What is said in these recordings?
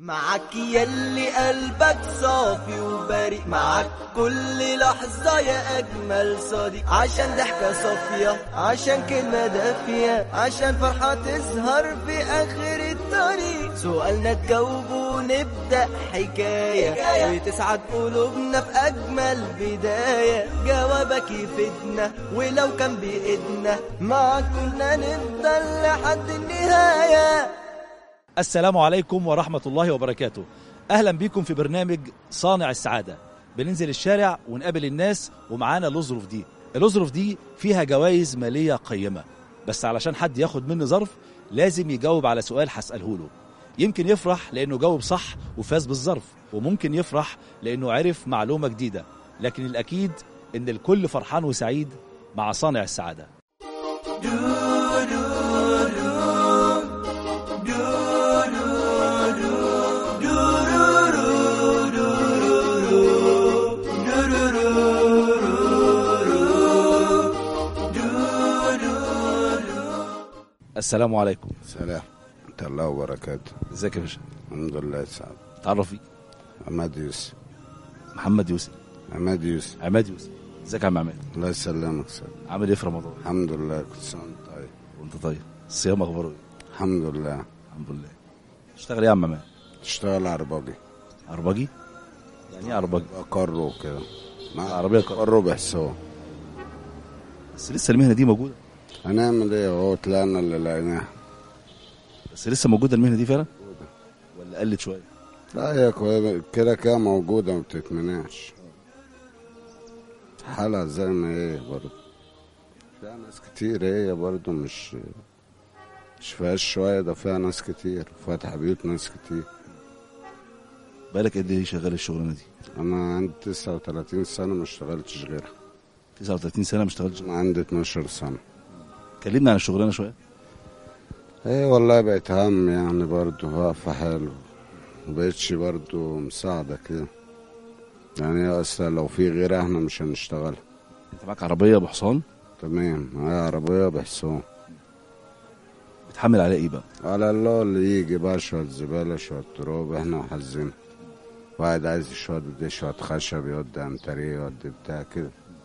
معك يلي قلبك صافي وبريء معك كل لحظة يا أجمل صديق عشان ضحكة صافية عشان كلمة دافية عشان فرحة تظهر في آخر الطريق سؤالنا تجاوب ونبدأ حكاية وتسعد قلوبنا في أجمل بداية جوابك يفيدنا ولو كان بإيدنا معك كنا نفضل لحد النهاية السلام عليكم ورحمة الله وبركاته أهلا بكم في برنامج صانع السعادة بننزل الشارع ونقابل الناس ومعانا الأظرف دي الأظرف دي فيها جوائز مالية قيمة بس علشان حد ياخد مني ظرف لازم يجاوب على سؤال هسأله له يمكن يفرح لأنه جاوب صح وفاز بالظرف وممكن يفرح لأنه عرف معلومة جديدة لكن الأكيد إن الكل فرحان وسعيد مع صانع السعادة السلام عليكم سلام ورحمة الله وبركاته ازيك يا باشا الحمد لله سعد تعرف فيك عماد يوسف محمد يوسف عماد يوسف عماد يوسف ازيك يا عم عماد الله يسلمك سعد عامل ايه في رمضان الحمد لله كل سنة وانت طيب وانت طيب الصيام اخباره ايه الحمد لله الحمد لله تشتغل ايه يا عم عماد تشتغل عرباجي عرباجي يعني ايه عرباجي بقره وكده مع عربية كر- قره بحسوه بس لسه المهنه دي موجوده هنعمل ايه اهو طلعنا اللي لقيناه بس لسه موجوده المهنه دي فعلا ولا قلت شويه لا هي كوي- كده كده موجودة ما بتتمنعش حالها زي ما هي برضه فيها ناس كتير هي برضه مش مش فيهاش شوية ده فيها ناس كتير فاتحة بيوت ناس كتير بالك قد ايه شغال الشغلانه دي انا عندي 39 سنه ما اشتغلتش غيرها 39 سنه ما اشتغلتش انا عندي 12 سنه كلمنا عن الشغلانه شويه ايه والله بقيت هم يعني برضو واقفه حلو مبقتش برضو مساعدة كده يعني هي اصلا لو في غيرها احنا مش هنشتغل انت معاك عربيه بحصان تمام معايا عربية بحصان بتحمل على ايه بقى على الله اللي يجي بقى شوية زبالة شوية تراب احنا وحزين واحد عايز شوية دي شوية خشب يودي انتريه يودي بتاع كده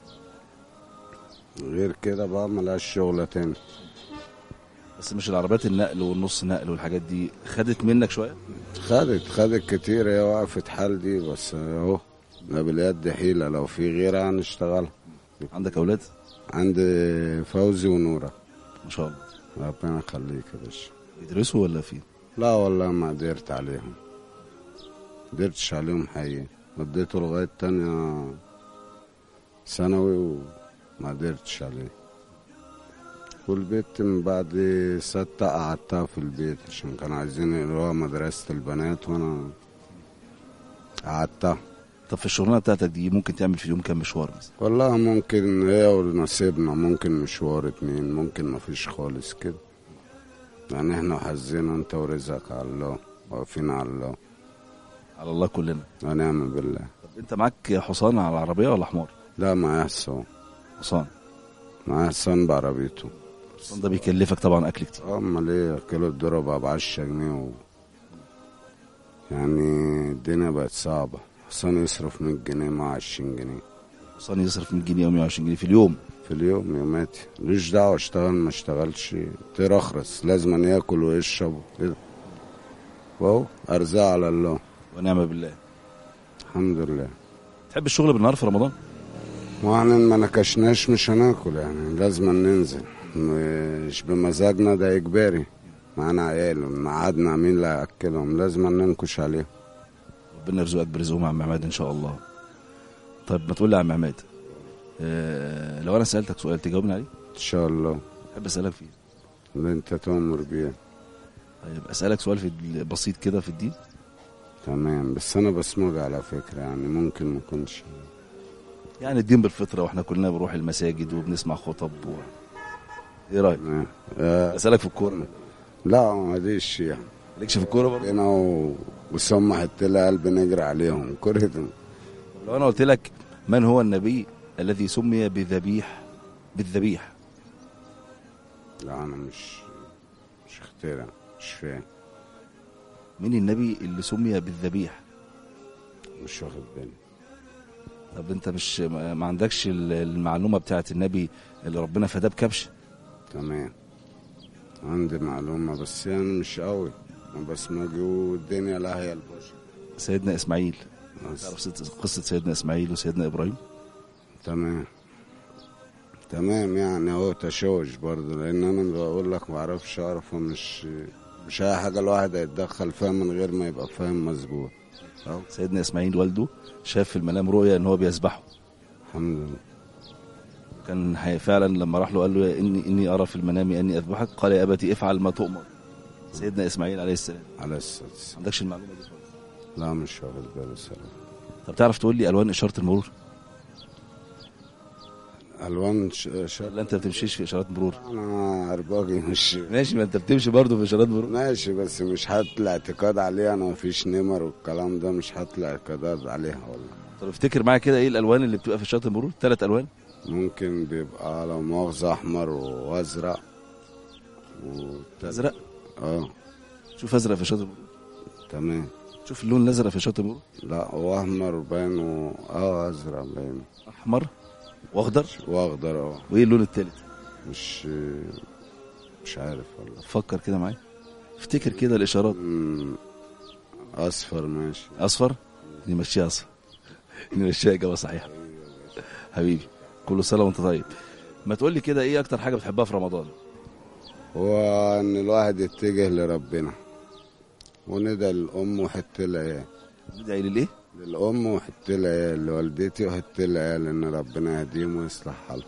غير كده بقى ملهاش شغلة تاني بس مش العربيات النقل والنص نقل والحاجات دي خدت منك شويه خدت خدت كتير هي وقفت حال دي بس اهو لا باليد حيلة لو في غيرها هنشتغلها عندك اولاد عندي فوزي ونورة ما شاء الله ربنا يخليك يا باشا بيدرسوا ولا في لا والله ما قدرت عليهم قدرتش عليهم حقيقي وديته لغاية تانية ثانوي وما قدرتش عليه والبيت من بعد ستة قعدتها في البيت عشان كانوا عايزين يقروها مدرسة البنات وانا قعدتها طب في الشغلانه بتاعتك دي ممكن تعمل في اليوم كام مشوار مثلا والله ممكن هي ونصيبنا ممكن مشوار اتنين ممكن مفيش خالص كده يعني احنا وحظنا انت ورزقك على الله واقفين على الله على الله كلنا ونعم بالله طب انت معاك حصان على العربيه ولا حمار لا معايا حصان حصان معايا حصان بعربيته الحصان ده بيكلفك طبعا اكل كتير امال ايه كيلو الذرة بقى بعشرة جنيه و... يعني الدنيا بقت صعبة حصان يصرف 100 جنيه مع 20 جنيه حصان يصرف 100 جنيه او 120 جنيه في اليوم في اليوم يوماتي ملوش دعوة اشتغل ما اشتغلش ترخرس لازم ياكل ويشرب كده واهو ارزاق على الله ونعم بالله الحمد لله تحب الشغل بالنهار في رمضان واحنا ما نكشناش مش هناكل يعني لازم ننزل مش بمزاجنا ده اجباري معانا عيال ميعادنا مين اللي هياكلهم لازم ننكش عليهم ربنا يرزقك برزقهم يا عم عماد ان شاء الله طيب ما تقول لي يا عم عماد اه لو انا سالتك سؤال تجاوبني عليه ان شاء الله احب اسالك فيه اللي انت تؤمر بيه طيب اسالك سؤال في بسيط كده في الدين تمام بس انا بسمج على فكرة يعني ممكن ما يكونش يعني الدين بالفطره واحنا كلنا بنروح المساجد وبنسمع خطب و... ايه رايك آه. آه. اسالك في الكوره لا ما ديش يعني مالكش في الكوره برضه هنا و... وسمحت لها قلب نجري عليهم كرهتهم طب لو انا قلت لك من هو النبي الذي سمي بذبيح بالذبيح لا انا مش مش اخترع مش فاهم مين النبي اللي سمي بالذبيح مش واخد بالي طب انت مش ما ما عندكش ال- المعلومه بتاعت النبي اللي ربنا فداه بكبش تمام عندي معلومة بس يعني مش قوي بس ما جو الدنيا لا هي البشر سيدنا اسماعيل بس تعرف ست- قصه سيدنا اسماعيل وسيدنا ابراهيم تمام تمام يعني هو تشوش برضه لان انا بقول لك ما اعرفش اعرف مش مش اي حاجه الواحد هيتدخل فيها من غير ما يبقى فاهم مظبوط أهو، سيدنا اسماعيل والده شاف في المنام رؤيا ان هو بيذبحه الحمد لله كان هي- فعلا لما راح له قال له اني اني ارى في المنام اني اذبحك قال يا ابتي افعل ما تؤمر سيدنا اسماعيل عليه السلام على السادس ما عندكش المعلومه دي خالص. لا مش واخد بالي صراحه طب تعرف تقول لي الوان اشاره المرور الوان ش... ش... ولا انت ما بتمشيش في اشارات مرور انا ارباجي مش ماشي ما انت بتمشي برضه في اشارات مرور ماشي بس مش حاطط الاعتقاد عليها انا مفيش نمر والكلام ده مش حاطط الاعتقادات عليها والله طب افتكر معايا كده ايه الالوان اللي بتبقى في اشاره المرور ثلاث الوان ممكن بيبقى لو مؤاخذة أحمر وأزرق وت... ازرق اه شوف ازرق في اشاره المرور تمام شوف اللون الازرق في اشاره المرور لا هو أحمر باين و... اه أزرق باين احمر واخضر وأخضر اه وايه اللون الثالث مش مش عارف والله فكر كده معايا افتكر كده الاشارات مم، أصفر ماشي اصفر نمشيها اصفر نمشيها اجابه صحيحه حبيبي كل سنه وانت طيب ما تقول لي كده ايه اكتر حاجه بتحبها في رمضان هو إن الواحد يتجه لربنا وندى الأم وحت العيال ندعي للايه للأم وحت العيال لوالدتي وحت العيال إن ربنا يهديهم ويصلح حالهم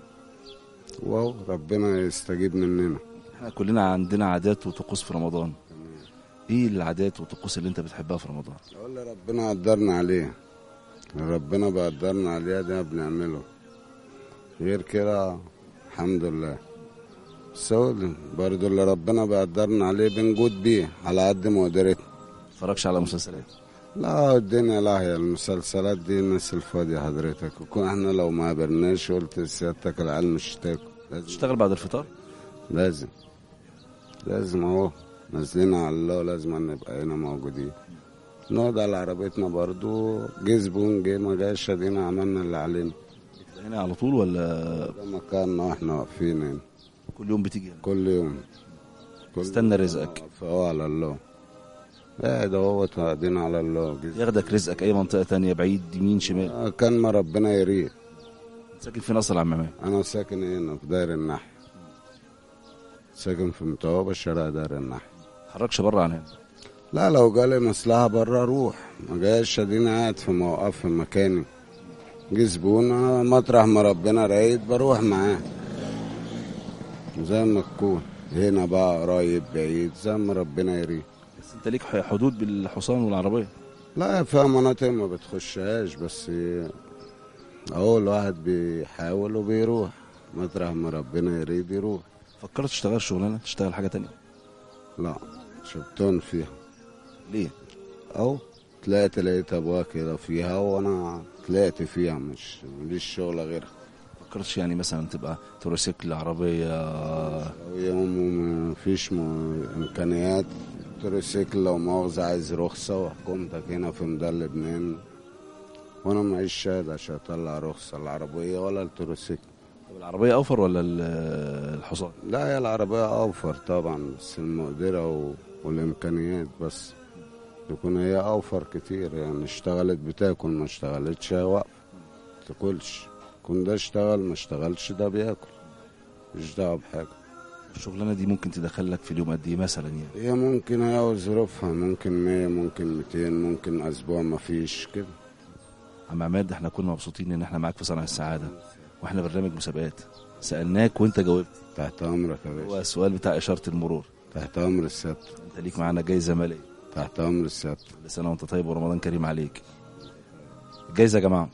واو ربنا يستجيب مننا احنا كلنا عندنا عادات وطقوس في رمضان ايه العادات والطقوس اللي انت بتحبها في رمضان اقول لي ربنا قدرنا عليه ربنا بقدرنا عليه ده بنعمله غير كده الحمد لله بس أقول برضه اللي ربنا بقدرنا عليه بنجود بيه على قد مقدرتنا اتفرجش على مسلسلات لا الدنيا لا هي المسلسلات دي الناس الفاضية حضرتك وكون احنا لو ما قابلناش قلت لسيادتك العيال مش تاكل لازم تشتغل بعد الفطار لازم لازم اهو نازلين على الله لازم نبقى هنا موجودين نقعد على عربيتنا برضو جه زبون جه ما جاش ادينا عملنا اللي علينا هنا على طول ولا ده مكاننا واحنا واقفين هنا كل يوم بتيجي هنا كل يوم كل استنى رزقك فهو على الله قاعد اهوت قاعدين على الله جه ياخدك رزقك اي منطقه تانية بعيد يمين شمال آه، كان ما ربنا يريد ساكن في نصر عم عماد انا ساكن هنا في داير النحل ساكن في متوابة شارع داير النحل تحركش بره عن هنا لا لو جالي مصلحة بره اروح ما جاش اديني قاعد في موقف في مكاني جه زبون آه، مطرح ما ربنا رايد بروح معاه زي ما تكون هنا بقى قريب بعيد زي ما ربنا يريد بس انت ليك ح- حدود بالحصان والعربيه لا فيها مناطق ما بتخشهاش بس اهو الواحد بيحاول وبيروح مطرح ما ربنا يريد يروح فكرت تشتغل شغلانه تشتغل حاجه تانية لا شبتون فيها ليه او طلعت لقيت ابوها كده فيها وانا طلعت فيها مش ماليش شغل غيرها فكرتش يعني مثلا تبقى تروسيكل عربيه يوم مفيش م... امكانيات تروسيكل لو مؤاخذة عايز رخصة وحكومتك هنا في ميدان لبنان وانا معيش شهادة عشان اطلع رخصة العربية ولا التروسيكل طب العربيه اوفر ولا ال- الحصان لا هي العربية أوفر طبعا بس المقدرة و... والإمكانيات بس تكون هي أوفر كتير يعني اشتغلت بتاكل ما اشتغلتش هي واقفة تاكلش كون ده اشتغل ما اشتغلش ده بياكل مش دعوة بحاجة الشغلانه دي ممكن تدخل لك في اليوم قد ايه مثلا يعني هي ممكن هي وظروفها ممكن مية ممكن ميتين ممكن أسبوع ما فيش كده عم عماد احنا كنا مبسوطين ان احنا معاك في صنع السعاده واحنا برنامج مسابقات سالناك وانت جاوبت تحت أمرك يا هو باشا السؤال بتاع اشاره المرور تحت أمر السبت انت ليك معانا جايزه ماليه تحت أمر السبت كل سنه وانت طيب ورمضان كريم عليك الجايزه يا جماعه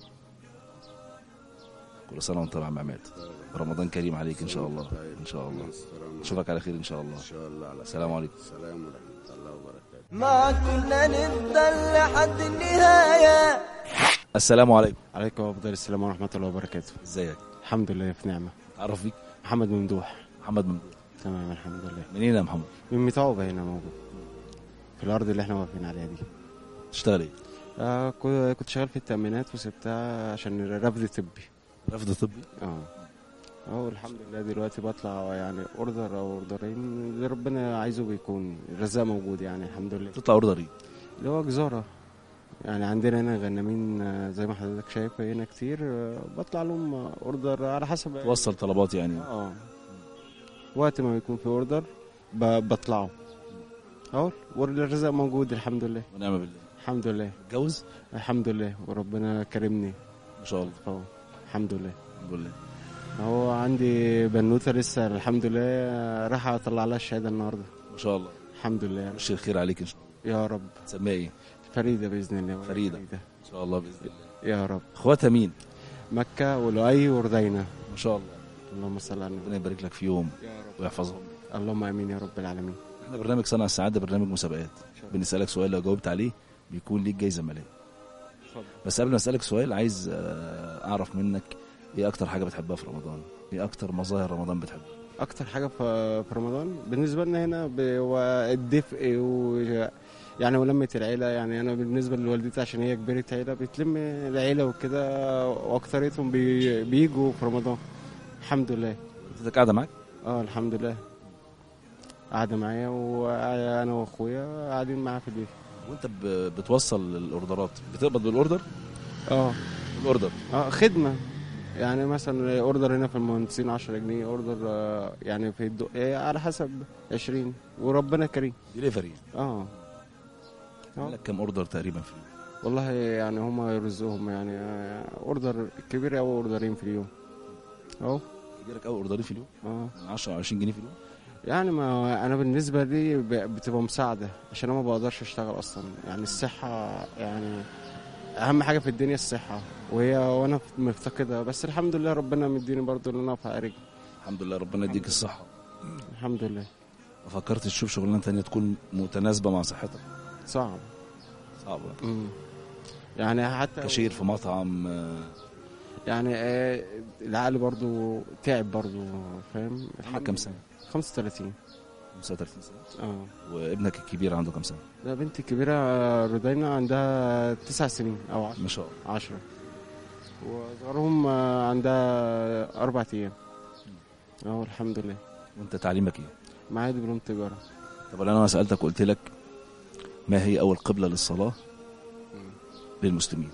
كل سنه وانت طيب يا عم عماد رمضان كريم عليك ان شاء الله ان شاء الله اشوفك على خير ان شاء الله إن شاء الله على السلام عليكم السلام ورحمة الله وبركاته ما كنا نفضل لحد النهاية السلام عليكم عليكم افضل السلام ورحمه الله وبركاته ازيك الحمد لله في نعمه تعرف بيك محمد ممدوح محمد ممدوح تمام الحمد لله منين يا محمد من متعوبه هنا موجود في الارض اللي احنا واقفين عليها دي تشتغل ايه آه كو- كنت شغال في التامينات وسبتها عشان رفض طبي رفض طبي اه اه الحمد لله دلوقتي بطلع يعني اوردر او اوردرين اللي ربنا عايزه بيكون الرزاق موجود يعني الحمد لله تطلع اوردر ايه اللي هو جزارة يعني عندنا هنا غنامين آه، زي ما حضرتك شايف هنا كتير آه، بطلع لهم آه، اوردر على حسب توصل طلبات يعني اه وقت ما بيكون في اوردر ب- بطلعه اهو والرزق موجود الحمد لله ونعم بالله الحمد لله متجوز الحمد لله وربنا كرمني ما شاء الله اهو الحمد لله الحمد لله اهو عندي بنوته لسه الحمد لله راح اطلع لها الشهاده النهارده ما شاء الله الحمد لله وش الخير عليك ان شاء الله يا رب تسميها ايه فريده باذن الله فريدة. ان شاء الله باذن الله يا رب اخواتها مين مكه ولؤي وردينا ما شاء الله اللهم صل على ربنا النبي يبارك لك فيهم يا رب ويحفظهم اللهم امين يا رب العالمين احنا برنامج صنع السعاده برنامج مسابقات بنسالك سؤال لو جاوبت عليه بيكون ليك جايزه ماليه اتفضل. بس قبل ما اسالك سؤال عايز آه، اعرف منك ايه اكتر حاجه بتحبها في رمضان ايه اكتر مظاهر رمضان بتحبها اكتر حاجه في في رمضان بالنسبه لنا هنا ب- هو الدفء و يعني ولمة العيلة يعني أنا بالنسبة لوالدتي عشان هي كبيرة عيلة بتلم العيلة وكده وأكثريتهم بي بيجوا في رمضان الحمد لله والدتك قاعده معاك اه الحمد لله قاعدة معايا وأنا وأخويا قاعدين معاها في البيت وانت ب- بتوصل الاوردرات بتقبض بالاوردر اه الاوردر اه خدمة يعني مثلا اوردر هنا في المهندسين 10 جنيه اوردر آه، يعني في الدق على حسب 20 وربنا كريم ديليفري اه اه لك كام اوردر تقريبا في اليوم والله يعني هما يرزقهم يعني آه، اوردر كبير او اوردرين في اليوم اهو يجيلك اول اوردرين في اليوم اه 10 20 جنيه في اليوم يعني ما انا بالنسبه لي ب- بتبقى مساعده عشان انا ما بقدرش اشتغل اصلا يعني الصحه يعني اهم حاجه في الدنيا الصحه وهي وانا مفتقدها بس الحمد لله ربنا مديني برضو ان انا اقف على رجلي الحمد لله ربنا يديك الصحه الحمد لله ما فكرتش تشوف شغلانه تانية تكون متناسبه مع صحتك صعب صعبه مم. يعني حتى كاشير في مطعم آه، يعني آه، العقل برضو تعب برضو فاهم عندك كام سنه 35 35 سنه اه وابنك الكبير عنده كام سنه لا بنتي الكبيرة آه، رودينا عندها تسع سنين أو عشر, ما شاء الله عشرة وصغرهم آه، عندها أربع أيام اه الحمد لله وانت تعليمك ايه معايا دبلوم تجارة طب انا ما سالتك قلت لك ما هي اول قبله للصلاه للمسلمين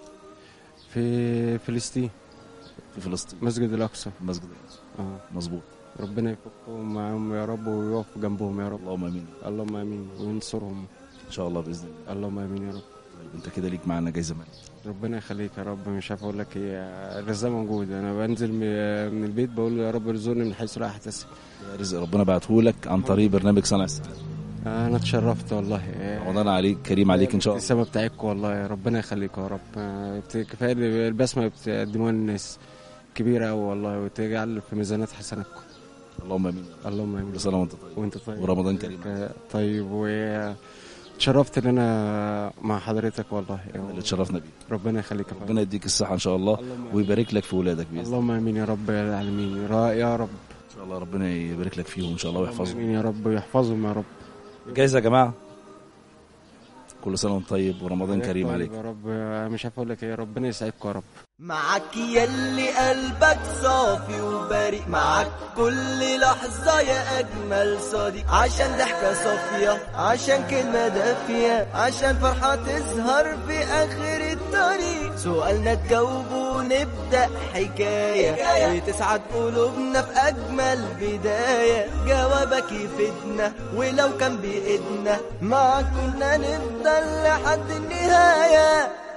في فلسطين في فلسطين مسجد الأقصى المسجد الاقصى اه مظبوط ربنا يفكهم معاهم يا رب ويقف جنبهم يا رب اللهم امين اللهم آمين وينصرهم ان شاء الله باذن الله اللهم آمين يا رب طيب انت كده ليك معانا جايزه ماليه ربنا يخليك يا رب مش عارف اقول لك ايه الرزاق موجود انا بنزل من من البيت بقول له يا رب ارزقني من حيث لا احتسب ده رزق ربنا بعته لك عن طريق برنامج صنع السعاده انا اتشرفت والله رمضان عليك كريم عليك ان شاء الله السما بتاعتكم والله ربنا يخليك يا رب آه، بت- كفايه اللي- البسمه اللي بتقدموها للناس كبيره قوي والله وتجعل في ميزانات حسناتكم اللهم امين اللهم امين كل سنه وانت طيب وانت طيب ورمضان كريم ك- طيب و اتشرفت ان انا مع حضرتك والله اللي اتشرفنا بيه ربنا يخليك يا فندم. ربنا يديك الصحه ان شاء الله اللهم آمين. ويبارك لك في ولادك باذن الله اللهم امين يا رب يا العالمين را- يا رب ان شاء الله ربنا يبارك لك فيهم ان شاء الله اللهم ويحفظهم امين يا رب ويحفظهم يا رب جايزه يا جماعه كل سنه وانت طيب ورمضان كريم طيب عليك يا رب مش عارف اقول لك ايه ربنا يسعدكم يا رب معاك يلي قلبك صافي وبريء معاك كل لحظة يا أجمل صديق عشان ضحكة صافية عشان كلمة دافية عشان فرحة تظهر في آخر الطريق سؤالنا تجاوبه ونبدأ حكاية وتسعد قلوبنا في أجمل بداية جوابك يفيدنا ولو كان بإيدنا معاك كنا نفضل لحد النهاية